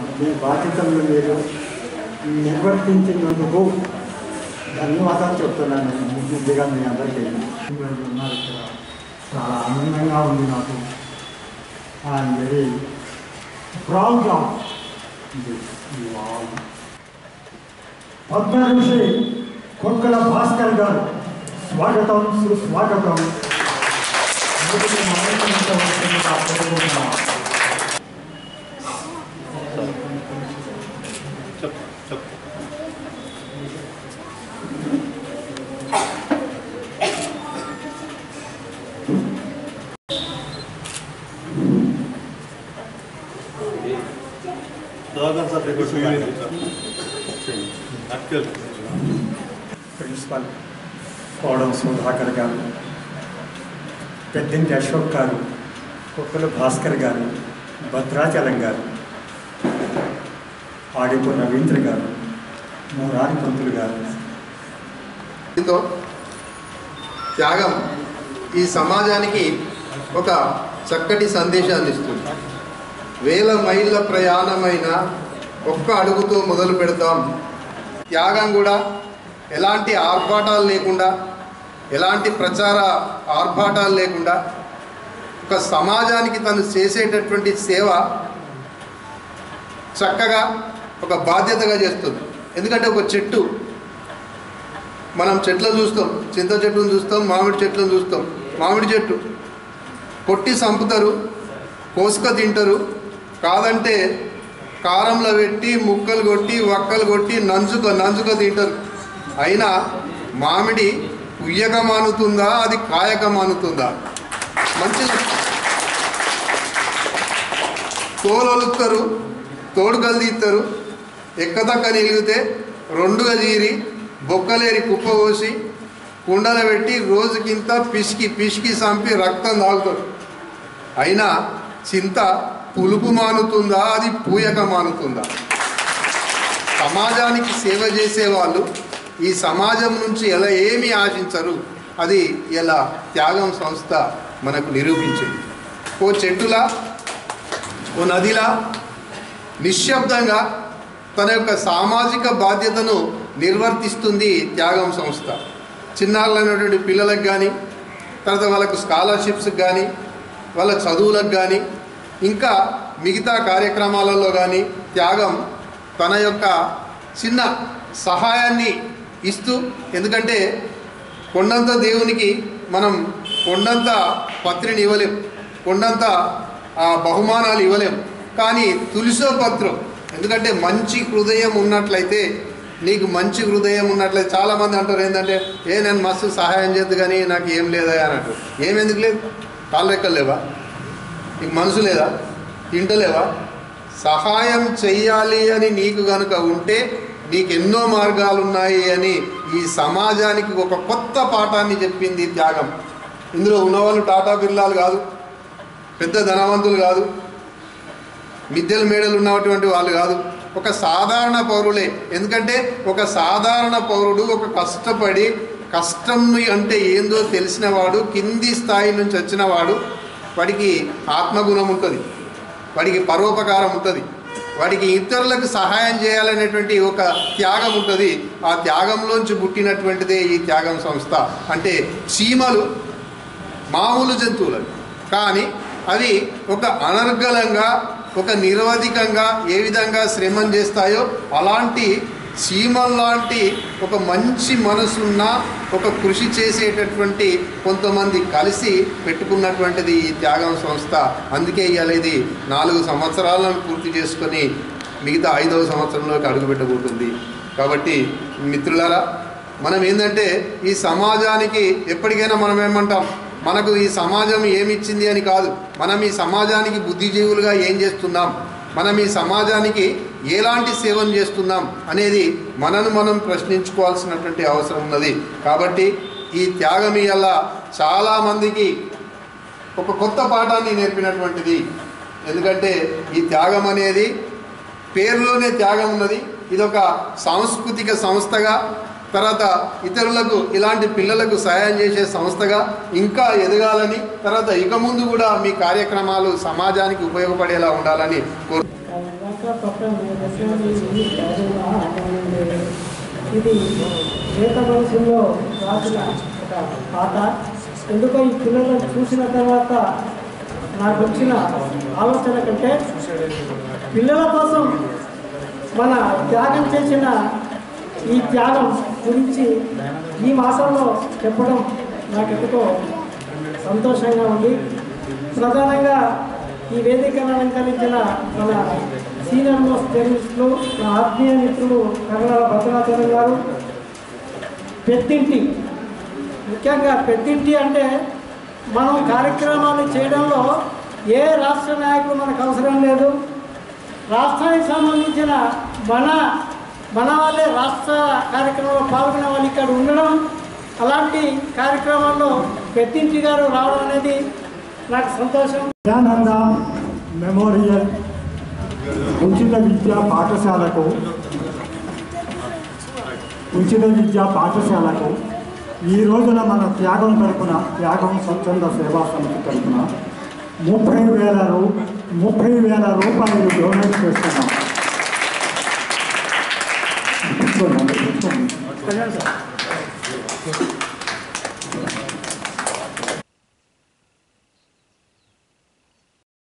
మీ బాధ్యతలను మీరు నిర్వర్తించినందుకు ధన్యవాదాలు చెప్తున్నాను ముందుగా మీ అందరికీ మీరు ఉన్నారు ఇక్కడ చాలా ఆనందంగా ఉంది నాకు I'm very proud of Padmarishi Kokkala Bhaskar గారు స్వాగతం సుస్వాగతం మొదటి మాట్లాడవలసిందిగా కోరుకుంటున్నాను. ప్రిన్సిపల్ కోడం సుధాకర్ గారు పెద్దింటి అశోక్ గారు కుక్కల భాస్కర్ గారు భద్రాచలం గారు ఆడిపు రవీంద్ర గారు మూరారి పంతులు గారు దీంతో త్యాగం ఈ సమాజానికి ఒక చక్కటి సందేశాన్ని ఇస్తుంది వేల మైళ్ళ ప్రయాణమైన ఒక్క అడుగుతో మొదలు పెడతాం త్యాగం కూడా ఎలాంటి ఆర్భాటాలు లేకుండా ఎలాంటి ప్రచార ఆర్భాటాలు లేకుండా ఒక సమాజానికి తను చేసేటటువంటి సేవ చక్కగా ఒక బాధ్యతగా చేస్తుంది ఎందుకంటే ఒక చెట్టు మనం చెట్లను చూస్తాం చింత చెట్టును చూస్తాం మామిడి చెట్లను చూస్తాం మామిడి చెట్టు కొట్టి చంపుతారు కోసుక తింటారు కాదంటే కారంలో పెట్టి ముక్కలు కొట్టి వక్కలు కొట్టి నంచుక నంచుక తింటారు అయినా మామిడి ఉయ్యక మానుతుందా అది కాయక మానుతుందా మంచి తోలొలుస్తారు తోడుకలు తీస్తారు ఎక్కదక్క నిలిగితే రెండుగా చీరి బొక్కలేరి కుప్ప పోసి కుండలు పెట్టి రోజుకింత పిసికి పిసికి చంపి రక్తం తాగుతాడు అయినా చింత పులుపు మానుతుందా అది పూయక మానుతుందా సమాజానికి సేవ చేసేవాళ్ళు ఈ సమాజం నుంచి ఎలా ఏమి ఆశించరు అది ఎలా త్యాగం సంస్థ మనకు నిరూపించింది ఓ చెట్టులా ఓ నదిలా నిశ్శబ్దంగా తన యొక్క సామాజిక బాధ్యతను నిర్వర్తిస్తుంది త్యాగం సంస్థ చిన్నాళ్ళైనటువంటి పిల్లలకు కానీ తర్వాత వాళ్ళకు స్కాలర్షిప్స్కి కానీ వాళ్ళ చదువులకు కానీ ఇంకా మిగతా కార్యక్రమాలలో కానీ త్యాగం తన యొక్క చిన్న సహాయాన్ని ఇస్తూ ఎందుకంటే కొండంత దేవునికి మనం కొండంత పత్రిని ఇవ్వలేం కొండంత ఆ, బహుమానాలు ఇవ్వలేం కానీ తులిసో పత్రం ఎందుకంటే మంచి హృదయం ఉన్నట్లయితే నీకు మంచి హృదయం ఉన్నట్లయితే చాలామంది అంటారు ఏంటంటే ఏ నేను మస్తు సహాయం చేద్దు కానీ నాకు ఏం లేదా అని అంటారు ఏమెందుకు లేదు కాళ్ళు రెక్కలు లేవా నీకు మనసు లేదా తింటలేవా సహాయం చెయ్యాలి అని నీకు గనుక ఉంటే నీకు ఎన్నో మార్గాలు ఉన్నాయి అని ఈ సమాజానికి ఒక కొత్త పాఠాన్ని చెప్పింది త్యాగం ఇందులో ఉన్నవాళ్ళు టాటా బిర్లాలు కాదు పెద్ద ధనవంతులు కాదు మిద్దెల మేడలు ఉన్నటువంటి వాళ్ళు కాదు ఒక సాధారణ పౌరులే ఎందుకంటే ఒక సాధారణ పౌరుడు ఒక కష్టపడి కష్టం అంటే ఏందో తెలిసిన వాడు కింది స్థాయి నుంచి వచ్చిన వాడు వాడికి ఆత్మగుణం ఉంటుంది వాడికి పరోపకారం ఉంటుంది వాడికి ఇతరులకు సహాయం చేయాలనేటువంటి ఒక త్యాగం ఉంటుంది ఆ త్యాగంలోంచి పుట్టినటువంటిదే ఈ త్యాగం సంస్థ అంటే చీమలు మామూలు జంతువులు కానీ అవి ఒక అనర్గళంగా ఒక నిరవధికంగా ఏ విధంగా శ్రమం చేస్తాయో అలాంటి చీమల్లాంటి ఒక మంచి మనసున్న ఒక కృషి చేసేటటువంటి కొంతమంది కలిసి పెట్టుకున్నటువంటిది ఈ త్యాగం సంస్థ అందుకే ఇవాళ ఇది నాలుగు సంవత్సరాలను పూర్తి చేసుకొని మిగతా ఐదవ సంవత్సరంలోకి అడుగుపెట్టబోతుంది కాబట్టి మిత్రులారా మనం ఏంటంటే ఈ సమాజానికి ఎప్పటికైనా మనం ఏమంటాం మనకు ఈ సమాజం ఏమిచ్చింది అని కాదు మనం ఈ సమాజానికి బుద్ధిజీవులుగా ఏం చేస్తున్నాం మనం ఈ సమాజానికి ఎలాంటి సేవను చేస్తున్నాం అనేది మనను మనం ప్రశ్నించుకోవాల్సినటువంటి అవసరం ఉన్నది కాబట్టి ఈ త్యాగం ఇయ్యాల చాలామందికి ఒక కొత్త పాఠాన్ని నేర్పినటువంటిది ఎందుకంటే ఈ త్యాగం అనేది పేరులోనే త్యాగం ఉన్నది ఇది ఒక సాంస్కృతిక సంస్థగా తర్వాత ఇతరులకు ఇలాంటి పిల్లలకు సహాయం చేసే సంస్థగా ఇంకా ఎదగాలని తర్వాత ఇక ముందు కూడా మీ కార్యక్రమాలు సమాజానికి ఉపయోగపడేలా ఉండాలని కోరు కార్యక్రమం పక్కన దశమి కరుణ ఆనందే. ఇది వేద మనసులో రాసిన ఒక పాట ఎందుకో ఈ పిల్లలను చూసిన తర్వాత నాకు వచ్చిన ఆలోచన కంటే పిల్లల కోసం మన త్యాగం చేసిన ఈ త్యాగం గురించి ఈ మాసంలో చెప్పడం నాకు ఎందుకో సంతోషంగా ఉంది ప్రధానంగా ఈ వేదికను అలంకరించిన మన సీనియర్ మోస్ట్ జర్నలిస్టులు నా ఆత్మీయ మిత్రులు కర్ణాల భద్రాచలం గారు పెద్దింటి ముఖ్యంగా పెద్దింటి అంటే మనం కార్యక్రమాలు చేయడంలో ఏ రాష్ట్ర నాయకులు మనకు అవసరం లేదు రాష్ట్రానికి సంబంధించిన మన మన వాళ్ళే రాష్ట్ర కార్యక్రమంలో పాల్గొనే వాళ్ళు ఇక్కడ ఉండడం అలాంటి కార్యక్రమాల్లో పెద్దింటి గారు రావడం అనేది నాకు సంతోషం దయానంద మెమోరియల్ ఉచిత విద్యా పాఠశాలకు ఉచిత విద్యా పాఠశాలకు ఈ రోజున మన త్యాగం తరపున త్యాగం స్వచ్ఛంద సేవా సమితి తరపున ముప్పై వేల రూ ముప్పై వేల రూపాయలు డొనేట్ చేస్తున్నాం తీసుకోండి, తీసుకోండి.